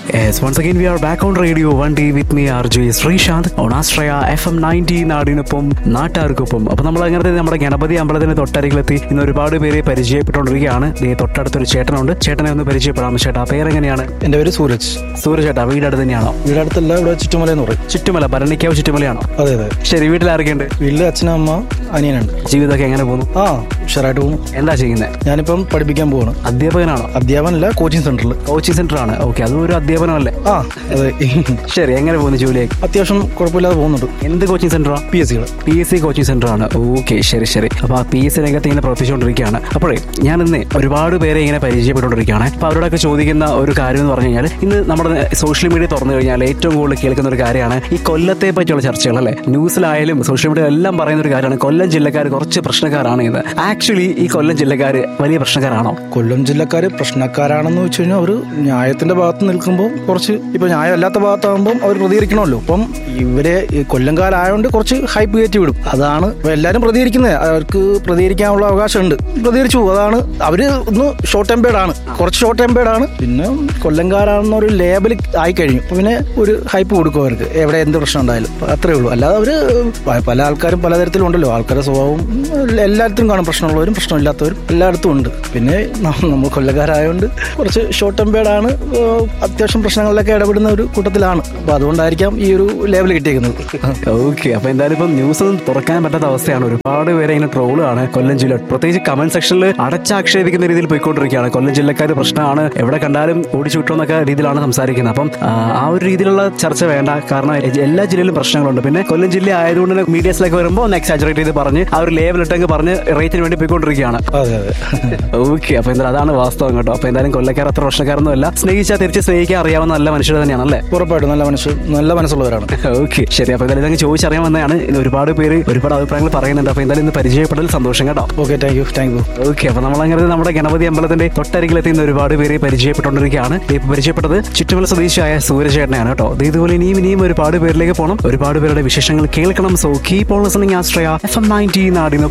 Yes, once again we are back on radio one day with me RJ Sreesanth on Astraya FM 90 നാടിനൊപ്പം നാട്ടാർക്കൊപ്പം അപ്പൊ നമ്മൾ അങ്ങനത്തെ നമ്മുടെ ഗണപതി അമ്പലത്തിന് തൊട്ടരികിലെത്തി ഇന്ന് ഒരുപാട് പേരെ പരിചയപ്പെട്ടുകൊണ്ടിരിക്കുകയാണ് ദേ തൊട്ടടുത്തൊരു ചേട്ടനുണ്ട് ചേട്ടനെ ഒന്ന് പരിചയപ്പെടാം ചേട്ടാ പേരെങ്ങനെയാണ് എൻ്റെ പേര് സൂരജ് സൂര്യ ചേട്ടാ വീടടുത്ത് തന്നെയാണോ വീടടുത്തല്ല ഇവിടെ ചുറ്റുമല എന്ന് പറയും ചുറ്റുമല ഭരണിക്കാവ് ചുറ്റുമലയാണോ അതെ അതെ ശരി വീട്ടിൽ ആരൊക്കെയുണ്ട് വീട്ടിൽ അച്ഛനും അമ്മ അനിയനുണ്ട് ജീവിതമൊക്കെ എങ്ങനെ പോകുന്നു ആ ഉഷാറായിട്ട് പോകുന്നു എന്താ ചെയ്യുന്നത് ഞാനിപ്പം പഠിപ്പിക്കാൻ പോവാണ് അധ്യാപകനാണോ അധ്യാപനല്ല കോച്ചിങ് സെന്ററിൽ കോച്ചിങ് സെന്റർ ആണ് ഓക്കെ അതും ഒരു അധ്യാപനമല്ലേ ആ അതെ ശരി എങ്ങനെ പോകുന്നു ജോലിയൊക്കെ അത്യാവശ്യം കുഴപ്പമില്ലാതെ പോകുന്നുണ്ട് എന്ത് കോച്ചിങ് സെന്ററാ പി എസ് സികൾ P S C coaching centre ആണ് ഓക്കെ ശരി ശരി അപ്പൊ ആ പി എസ് സി രംഗത്ത് ഇങ്ങനെ പ്രവർത്തിച്ചുകൊണ്ടിരിക്കുകയാണ് അപ്പോഴേ ഞാൻ ഇന്ന് ഒരുപാട് പേരെ ഇങ്ങനെ പരിചയപ്പെട്ടുകൊണ്ടിരിക്കുകയാണ് അപ്പൊ അവരോടൊക്കെ ചോദിക്കുന്ന ഒരു കാര്യം എന്ന് പറഞ്ഞു കഴിഞ്ഞാൽ ഇന്ന് നമ്മുടെ സോഷ്യൽ മീഡിയ തുറന്നു കഴിഞ്ഞാൽ ഏറ്റവും കൂടുതൽ കേൾക്കുന്ന ഒരു കാര്യമാണ് ഈ കൊല്ലത്തെ പറ്റിയുള്ള ചർച്ചകൾ അല്ലേ ന്യൂസിലായാലും സോഷ്യൽ മീഡിയ എല്ലാം പറയുന്ന ഒരു കാര്യമാണ് കൊല്ലം ജില്ലക്കാർ കുറച്ച് പ്രശ്നക്കാരാണ് എന്ന് ആക്ച്വലി ഈ കൊല്ലം ജില്ലക്കാർ വലിയ പ്രശ്നക്കാരാണോ കൊല്ലം ജില്ലക്കാർ പ്രശ്നക്കാരാണെന്ന് വെച്ച് കഴിഞ്ഞാൽ അവർ ന്യായത്തിന്റെ ഭാഗത്ത് നിൽക്കുമ്പോൾ കുറച്ച് ഇപ്പൊ ന്യായമല്ലാത്ത ഭാഗത്താകുമ്പോൾ അവർ പ്രതികരിക്കണമല്ലോ അപ്പം ഇവരെ ഈ കൊല്ലംകാരായതുകൊണ്ട് കുറച്ച് ഹൈപ്പ് കയറ്റി വിടും അതാണ് ഇപ്പൊ എല്ലാവരും പ്രതികരിക്കുന്നത് അവർക്ക് പ്രതികരിക്കാനുള്ള അവകാശമുണ്ട് പ്രതികരിച്ചു അതാണ് അവര് ഒന്ന് ഷോർട്ട് ടെമ്പേർഡ് ആണ് കുറച്ച് ഷോർട്ട് ടെമ്പേർഡ് ആണ് പിന്നെ കൊല്ലംകാരാണെന്നൊരു ലേബൽ ആയി കഴിഞ്ഞു അപ്പൊ പിന്നെ ഒരു ഹൈപ്പ് കൊടുക്കും അവർക്ക് എവിടെ എന്ത് പ്രശ്നം ഉണ്ടായാലും അപ്പൊ അത്രേ ഉള്ളൂ അല്ലാതെ അവര് പ- പല ആൾക്കാരും പലതരത്തിലും ഉണ്ടല്ലോ ആൾക്കാരുടെ സ്വഭാവം എല്ലായിടത്തും കാണും പ്രശ്നമുള്ളവരും പ്രശ്നമില്ലാത്തവരും എല്ലായിടത്തും ഉണ്ട് പിന്നെ ന- നമ്മൾ കൊല്ലക്കാരായതുകൊണ്ട് കുറച്ച് ഷോർട്ട് ടെമ്പേർഡ് ആണ് ഏഹ് അത്യാവശ്യം പ്രശ്നങ്ങളിലൊക്കെ ഇടപെടുന്ന ഒരു കൂട്ടത്തിലാണ് അപ്പൊ അതുകൊണ്ടായിരിക്കാം ഈ ഒരു ലേബൽ കിട്ടിയേക്കുന്നത് ഓക്കെ അപ്പൊ എന്തായാലും ഇപ്പം ന്യൂസ് ഒന്നും തുറക്കാൻ പറ്റാത്ത അവസ്ഥയാണ് ഒരുപാട് പേരെ ഇങ്ങനെ ട്രോളാണ് കൊല്ലം ജില്ല പ്രത്യേകിച്ച് കമന്റ് സെക്ഷനിൽ അടച്ചാക്ഷേപിക്കുന്ന രീതിയിൽ പോയിക്കൊണ്ടിരിക്കുകയാണ് കൊല്ലം ജില്ലക്കാർ പ്രശ്നമാണ് എവിടെ കണ്ടാലും ഓടിച്ചു വിട്ടോന്നൊക്കെ രീതിയിലാണ് സംസാരിക്കുന്നത് അപ്പം ആ, ആ ഒരു രീതിയിലുള്ള ചർച്ച വേണ്ട കാരണം എ- എല്ലാ ജില്ലയിലും പ്രശ്നങ്ങളുണ്ട് പിന്നെ കൊല്ലം ജില്ല ആയതുകൊണ്ട് തന്നെ മീഡിയസിലൊക്കെ വരുമ്പോൾ ഒന്ന് എക്സാജറേറ്റ് ചെയ്ത് പറഞ്ഞ് ആ ഒരു ലേവൽ ഇട്ടങ്ങ് പറഞ്ഞ് റേറ്റിന് വേണ്ടി പോയിക്കൊണ്ടിരിക്കുകയാണ് അതെ അതെ ഓക്കെ അപ്പൊ എന്തായാലും അതാണ് വാസ്തവം കേട്ടോ അപ്പൊ എന്തായാലും കൊല്ലക്കാർ അത്ര പ്രശ്നക്കാരൊന്നും അല്ല സ്നേഹിച്ചാൽ തിരിച്ച് സ്നേഹിക്കാൻ അറിയാവുന്ന നല്ല മനുഷ്യർ തന്നെയാണല്ലേ ഉറപ്പായിട്ടും നല്ല മനസ്സ് നല്ല മനസ്സുള്ളവരാണ് ഓക്കെ ശരി അപ്പൊ എന്തായാലും ഇതങ്ങ് ചോദിച്ചറിയാൻ വന്നതാണ് ഇന്ന് ഒരുപാട് പേര് ഒരുപാട് അഭിപ്രായങ്ങൾ പറയുന്നുണ്ട് അപ്പൊ എന്തായാലും ഇന്ന് പരിചയപ്പെടൽ സന്തോഷം കേട്ടോ okay thank you thank you okay അപ്പൊ നമ്മളങ്ങനെ നമ്മുടെ ഗണപതി അമ്പലത്തിന്റെ തൊട്ടരികിലെത്തി ഇന്ന് ഒരുപാട് പേര് പരിചയപ്പെട്ടുകൊണ്ടിരിക്കുകയാണ് ഇപ്പൊ പരിചയപ്പെട്ടത് ചുറ്റുമല സ്വദേശിയായ സൂര്യചേട്ടനെയാണ് കേട്ടോ ഇത് ഇതുപോലെ ഇനിയും ഇനിയും ഒരുപാട് പേരിലേക്ക് പോകണം ഒരുപാട് പേരുടെ വിശേഷങ്ങൾ കേൾക്കണം so keep on listening Astraea F M ninety നാടിന്